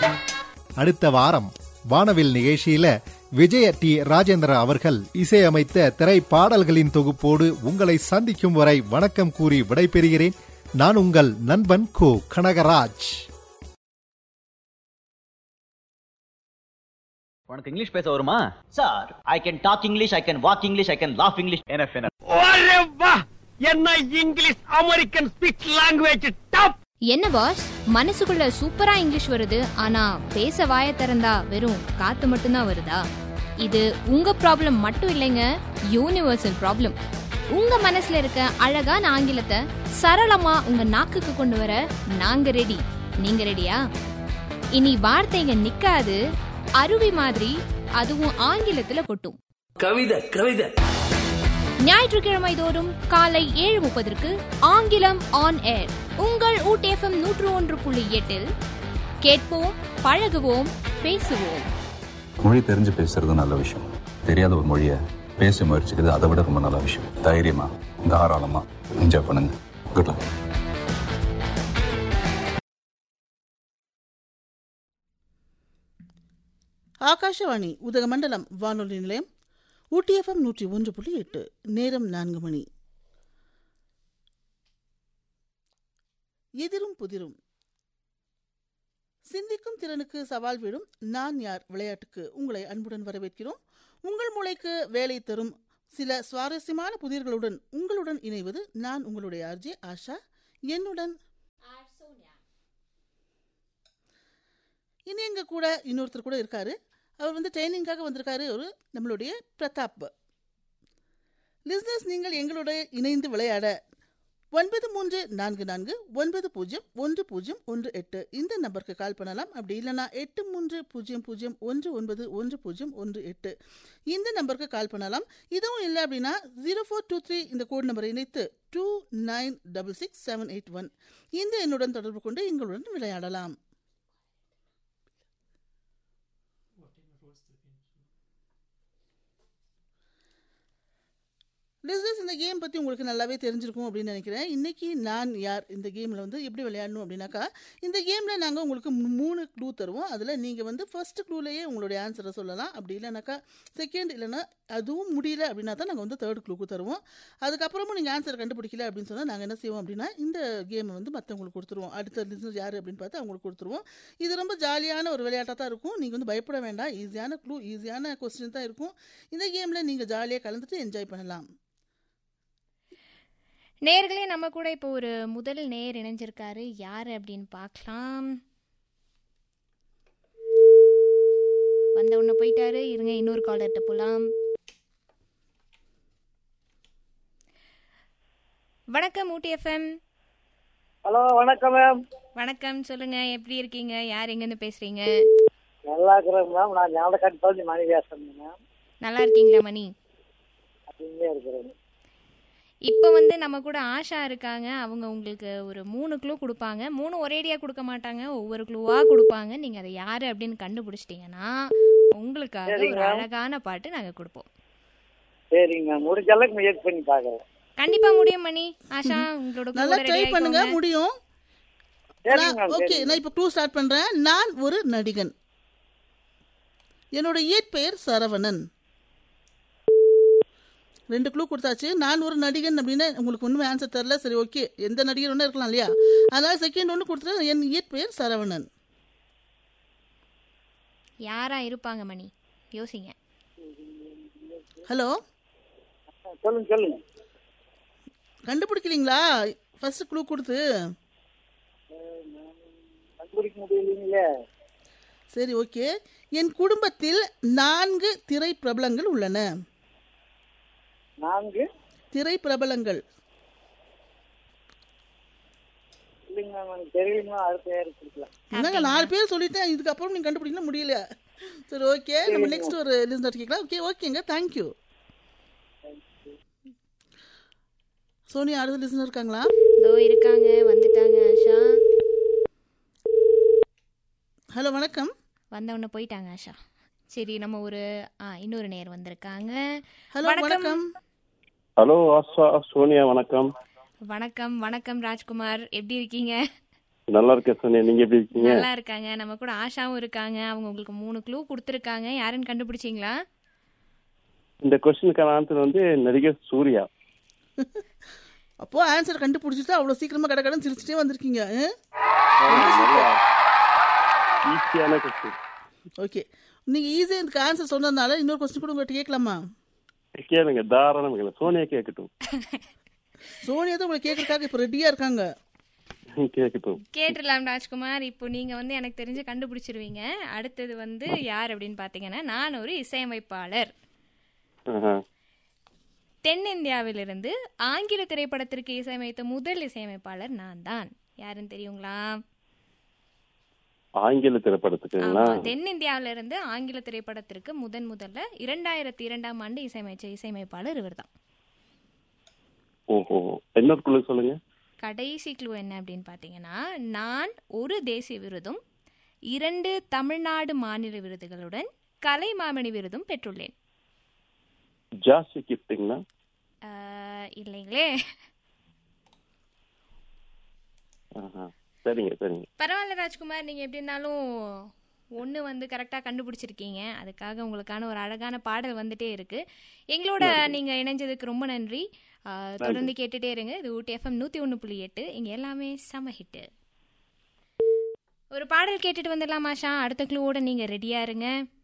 அடுத்த வாரம் வானவில் நிகழ்ச்சியில விஜய டி ராஜேந்திர அவர்கள் இசையமைத்த திரைப்பாடல்களின் தொகுப்போடு உங்களை சந்திக்கும் வரை வணக்கம் கூறி விடைபெறுகிறேன் நான் உங்கள் நண்பன் கோ கனகராஜ் உனக்கு இங்கிலீஷ் பேச வருமா sir I can talk English I can walk English I can laugh English என்எஃப் ஒரே வா என்ன English American speech language top என்ன பாஸ் மனசுக்குள்ள சூப்பரா இங்கிலீஷ் வருது ஆனா பேச வாய திறந்தா வெறும் காத்து மட்டும்தான் வருதா இது உங்க ப்ராப்ளம் மட்டும் இல்லைங்க யூனிவர்சல் ப்ராப்ளம் உங்க மனசுல இருக்க அழகான ஆங்கிலத்தை சரளமா உங்க நாக்குக்கு கொண்டு வர நாங்க ரெடி நீங்க ரெடியா இனி வார்த்தைங்க நிக்காது அருவி மாதிரி அதுவும் ஆங்கிலத்துல கொட்டும் கவிதை கவிதை ஞாயிற்றுக்கிழமை தோறும் காலை ஏழு முப்பதற்கு ஆங்கிலம் ஆன் ஏர் உங்கள் ஊட்டேஃபம் நூற்று ஒன்று புள்ளி எட்டில் கேட்போம் பழகுவோம் பேசுவோம் மொழி தெரிஞ்சு பேசுறது நல்ல விஷயம் தெரியாத ஒரு மொழியை பேச முயற்சிக்கிறது அதை விட ரொம்ப நல்ல விஷயம் தைரியமா தாராளமா என்ஜாய் பண்ணுங்க குட் லக் ஆகாஷவாணி உதகமண்டலம் வானொலி நிலையம் ஊட்டி எஃப்எம் நூற்றி ஒன்று புள்ளி எட்டு நேரம் நான்கு மணி எதிரும் புதிரும் சிந்திக்கும் திறனுக்கு சவால் விடும் நான் யார் விளையாட்டுக்கு உங்களை அன்புடன் வரவேற்கிறோம் உங்கள் மூளைக்கு வேலை தரும் சில சுவாரஸ்யமான புதிர்களுடன் உங்களுடன் இணைவது நான் உங்களுடைய ஆர்ஜே ஆஷா என்னுடன் இனி எங்க கூட இன்னொருத்தர் கூட இருக்காரு அவர் வந்து ட்ரைனிங்காக வந்திருக்காரு ஒரு நம்மளுடைய பிரதாப் லிஸ்னஸ் நீங்கள் எங்களோட இணைந்து விளையாட ஒன்பது மூன்று நான்கு நான்கு ஒன்பது பூஜ்ஜியம் ஒன்று பூஜ்ஜியம் ஒன்று எட்டு இந்த நம்பருக்கு கால் பண்ணலாம் அப்படி இல்லைனா எட்டு மூன்று பூஜ்ஜியம் பூஜ்ஜியம் ஒன்று ஒன்பது ஒன்று பூஜ்ஜியம் ஒன்று எட்டு இந்த நம்பருக்கு கால் பண்ணலாம் இதுவும் இல்லை அப்படின்னா ஜீரோ ஃபோர் டூ த்ரீ இந்த கோட் நம்பரை இணைத்து two nine double six seven eight one இந்த எண்ணுடன் தொடர்பு கொண்டு எங்களுடன் விளையாடலாம் லிஸ்னஸ் இந்த கேம் பற்றி உங்களுக்கு நல்லாவே தெரிஞ்சிருக்கும் அப்படின்னு நினைக்கிறேன் இன்னைக்கு நான் யார் இந்த கேமில் வந்து எப்படி விளையாடணும் அப்படின்னாக்கா இந்த கேமில் நாங்கள் உங்களுக்கு மூ- மூணு க்ளூ தருவோம் அதில் நீங்கள் வந்து ஃபர்ஸ்ட் க்ளூலேயே உங்களுடைய ஆன்சரை சொல்லலாம் அப்படி இல்லைனாக்கா செகண்ட் இல்லைன்னா அதுவும் முடியல அப்படின்னா தான் நாங்கள் வந்து தேர்ட் க்ளூக்கு தருவோம் அதுக்கப்புறமும் நீங்கள் ஆன்சர் கண்டுபிடிக்கல அப்படின்னு சொன்னால் நாங்கள் என்ன செய்வோம் அப்படின்னா இந்த கேமை வந்து மற்றவங்களுக்கு கொடுத்துருவோம் அடுத்த லிஸ்னர் யார் அப்படின்னு பார்த்து அவங்களுக்கு கொடுத்துருவோம் இது ரொம்ப ஜாலியான ஒரு விளையாட்டாக தான் இருக்கும் நீங்கள் வந்து பயப்பட வேண்டாம் ஈஸியான க்ளூ ஈஸியான கொஸ்டின் தான் இருக்கும் இந்த கேமில் நீங்கள் ஜாலியாக கலந்துட்டு என்ஜாய் பண்ணலாம் நேர்களே நம்ம கூட இப்போ ஒரு முதல் நேர் இணைஞ்சிருக்காரு யாரு அப்படின்னு பார்க்கலாம் வந்த உடனே போயிட்டாரு இருங்க இன்னொரு காலர்கிட்ட போலாம் வணக்கம் ஊட்டி எஃப்எம் ஹலோ வணக்கம் மேம் வணக்கம் சொல்லுங்க எப்படி இருக்கீங்க யார் எங்கேருந்து பேசுறீங்க நல்லா இருக்கிறேன் மேம் நான் ஞாபகம் பகுதி மணி பேசுறேன் மேம் நல்லா இருக்கீங்களா மணி அப்படியே இருக்கிறேன் இப்போ வந்து நம்ம கூட ஆஷா இருக்காங்க அவங்க உங்களுக்கு ஒரு மூணு க்ளூ கொடுப்பாங்க மூணு ஒரேடியா கொடுக்க மாட்டாங்க ஒவ்வொரு க்ளூவா கொடுப்பாங்க நீங்க அதை யாரு அப்படின்னு கண்டுபிடிச்சிட்டீங்கன்னா உங்களுக்காக ஒரு அழகான பாட்டு நாங்க கொடுப்போம் சரிங்க மேம் முடிஞ்ச அளவுக்கு முயற்சி பண்ணி பார்க்குறேன் கண்டிப்பா முடியும் மணி ஆஷா உங்களோட நல்லா clue ட்ரை ready பண்ணுங்க ஆயிக்கோங்க. முடியும் சரிங்க மேம் ஓகே சரி நான் இப்போ க்ளூ ஸ்டார்ட் பண்றேன் நான் ஒரு நடிகன் என்னோட இயற்பெயர் சரவணன் ரெண்டு க்ளூ கொடுத்தாச்சு நான் ஒரு நடிகன் அப்படின்னா உங்களுக்கு ஒன்றுமே ஆன்சர் தரல சரி ஓகே எந்த நடிகர் ஒன்றா இருக்கலாம் இல்லையா அதனால செகண்ட் ஒன்று கொடுத்துட்டு என் இயற்பெயர் சரவணன் யாரா இருப்பாங்க மணி யோசிங்க ஹலோ சொல்லுங்க சொல்லுங்க கண்டுபிடிக்கிறீங்களா ஃபர்ஸ்ட் க்ளூ கொடுத்து கண்டுபிடிக்க முடியலைங்களே சரி ஓகே என் குடும்பத்தில் நான்கு திரை பிரபலங்கள் உள்ளன நான்கு திரை பிரபலங்கள் இல்லைங்க மேம் எனக்கு தெரியலங்க அடுத்த பேர் கொடுக்கலாம் என்னங்க நாலு பேர் சொல்லிட்டேன் இதுக்கப்புறம் நீங்க கண்டுபிடிக்கணும் முடியல சரி ஓகே நம்ம நெக்ஸ்ட் ஒரு லிஸ்ட் கேட்கலாம் ஓகே ஓகேங்க தேங்க்யூ சோனியா அடுத்த லிஸ்னர் இருக்காங்களா இதோ இருக்காங்க வந்துட்டாங்க ஆஷா ஹலோ வணக்கம் வந்த உடனே போயிட்டாங்க ஆஷா சரி நம்ம ஒரு ஆ இன்னொரு நேர் வந்திருக்காங்க ஹலோ வணக்கம். வணக்கம் ஹலோ ஆஷா சோனியா வணக்கம் வணக்கம் வணக்கம் ராஜ்குமார் எப்படி இருக்கீங்க நல்லா இருக்கேன் சோனியா நீங்க எப்படி இருக்கீங்க நல்லா இருக்காங்க நம்ம கூட ஆஷாவும் இருக்காங்க அவங்க உங்களுக்கு மூணு க்ளூ கொடுத்துருக்காங்க யாருன்னு கண்டுபிடிச்சீங்களா இந்த கொஸ்டினுக்கான ஆன்சர் வந்து நடிகர் சூர்யா அப்போ ஆன்சர் கண்டுபிடிச்சிட்டு அவ்வளோ சீக்கிரமா கடை கடன் சிரிச்சுட்டே வந்திருக்கீங்க ஆ? ஈஸியான கொஸ்டின் ஓகே நீங்க ஈஸியாக இதுக்கு ஆன்சர் சொன்னதுனால இன்னொரு கொஸ்டின் கூட உங்கள்கிட்ட கேட்கலாமா கேளுங்க தாராளம் கேளுங்க சோனியா கேட்கட்டும் சோனியா தான் உங்களை கேட்கறதுக்காக இப்போ ரெடியா இருக்காங்க கேட்கட்டும் கேட்டுடலாம் ராஜ்குமார் இப்போ நீங்க வந்து எனக்கு தெரிஞ்சு கண்டுபிடிச்சிருவீங்க அடுத்தது வந்து யார் அப்படின்னு பாத்தீங்கன்னா நான் ஒரு இசையமைப்பாளர் ஆஹா. தென்னிந்தியாவிலிருந்து ஆங்கில திரைப்படத்திற்கு இசையமைத்த முதல் இசையமைப்பாளர் நான் தான் யாருன்னு தெரியுங்களா ஆங்கில திரைப்படத்துக்குங்களா ஆமா, தென்னிந்தியாவில இருந்து ஆங்கில திரைப்படத்திற்கு முதன் முதல்ல இரண்டாயிரத்தி இரண்டாம் ஆண்டு இசையமைச்ச இசையமைப்பாளர் இவர்தான் ஓஹோ இன்னொரு குழு சொல்லுங்க கடைசி க்ளூ என்ன அப்படின்னு பார்த்தீங்கன்னா நான் ஒரு தேசிய விருதும் இரண்டு தமிழ்நாடு மாநில விருதுகளுடன் கலைமாமணி விருதும் பெற்றுள்ளேன் ஜாஸ்தி கிஃப்ட்டுங்களா ஆஹ், இல்லைங்களே ஆஹா. சரிங்க சரிங்க பரவாயில்ல ராஜ்குமார் நீங்கள் எப்படி இருந்தாலும் ஒன்று வந்து கரெக்டாக கண்டுபிடிச்சிருக்கீங்க அதுக்காக உங்களுக்கான ஒரு அழகான பாடல் வந்துட்டே இருக்கு எங்களோட நீங்கள் இணைஞ்சதுக்கு ரொம்ப நன்றி ஆஹ், தொடர்ந்து கேட்டுட்டே இருங்க இது ஊட்டி எஃப்எம் நூற்றி ஒன்று புள்ளி எட்டு இங்கே எல்லாமே செம ஹிட்டு ஒரு பாடல் கேட்டுட்டு வந்துடலாமா ஷா அடுத்த க்ளூவோட நீங்கள் ரெடியாக இருங்க